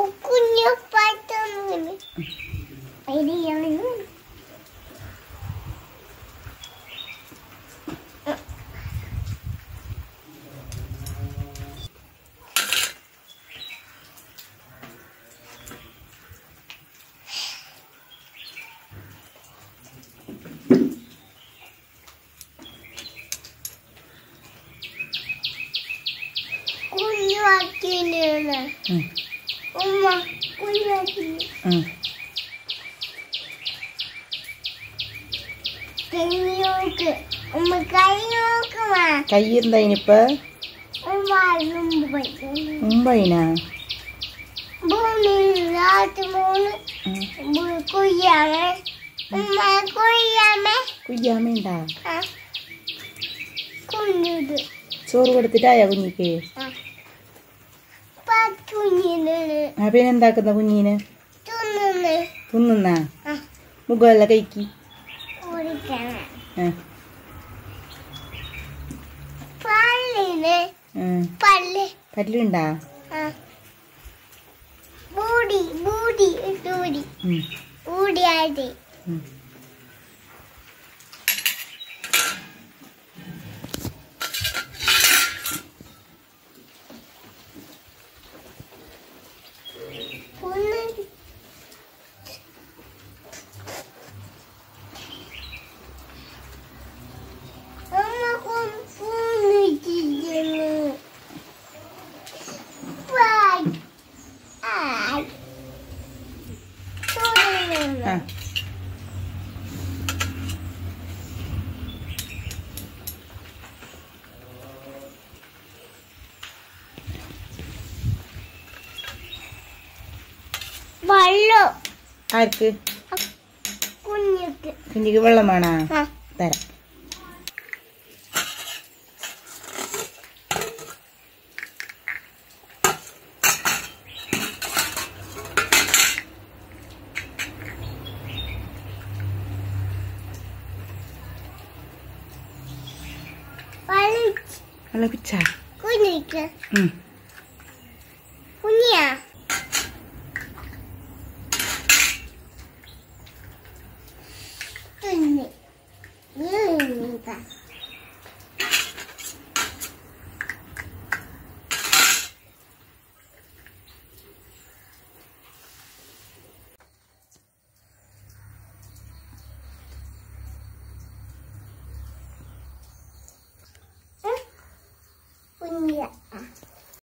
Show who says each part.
Speaker 1: കുഞ്ഞു പറ്റുന്നു അതിലാണ് കുഞ്ഞാക്കിനാണ്
Speaker 2: ഉം,
Speaker 1: ഉമ്മ കുഞ്ഞാക്കി
Speaker 2: ഉം.
Speaker 1: കൈ നോക്ക് ഉമ്മ കൈ നോക്കുമാ
Speaker 2: കൈ എന്താ ഇനിയിപ്പോ
Speaker 1: ഉമ്മ മുമ്പ് പോയിട്ടുണ്ട്
Speaker 2: മുമ്പൈനാ
Speaker 1: ഭൂമിയിൽ രാത്രി മൂന്ന്
Speaker 2: ഉം.
Speaker 1: കൊയ്യാമേ ഉമ്മ കൊയ്യാമേ
Speaker 2: കുയ്യാമേണ്ടാ
Speaker 1: ആ കുഞ്ഞിത്
Speaker 2: ചോറ് കൊടുത്തിട്ടായ കുഞ്ഞിക്ക്
Speaker 1: ആ പത്തുഞ്ഞിനാണ്
Speaker 2: ആ പിന്നെ എന്താക്കുന്ന കുഞ്ഞിന്
Speaker 1: തിന്നുന്നു
Speaker 2: തിന്നുന്നാ
Speaker 1: ആ
Speaker 2: മുഖമല്ല കൈക്ക്
Speaker 1: കുടിക്കണം
Speaker 2: ആ,
Speaker 1: പല്ലിന്
Speaker 2: ആ.
Speaker 1: പല്ല്
Speaker 2: പല്ലുണ്ടാ
Speaker 1: ആ ബൂടി ബൂടി ബൂടി
Speaker 2: ഉം,
Speaker 1: ബൂടിയായിട്ട്
Speaker 2: ഉം.
Speaker 1: ഒന്ന് അമ്മ കൊണ്ടുവന്നിട്ടിരുന്നു. Bye. Bye. തുടങ്ങുന്നു.
Speaker 2: ആ
Speaker 1: വെള്ളം
Speaker 2: ആർക്ക്
Speaker 1: കുഞ്ഞിക്ക്
Speaker 2: കുഞ്ഞിക്ക് വെള്ളം വേണോ
Speaker 1: ആ
Speaker 2: തരാം
Speaker 1: വെള്ളം
Speaker 2: വെള്ളപ്പിച്ചാ
Speaker 1: കുഞ്ഞിക്ക്
Speaker 2: ഉം.
Speaker 1: കുഞ്ഞിയാ കുഞ്ഞി നീന്താ കുഞ്ഞിയ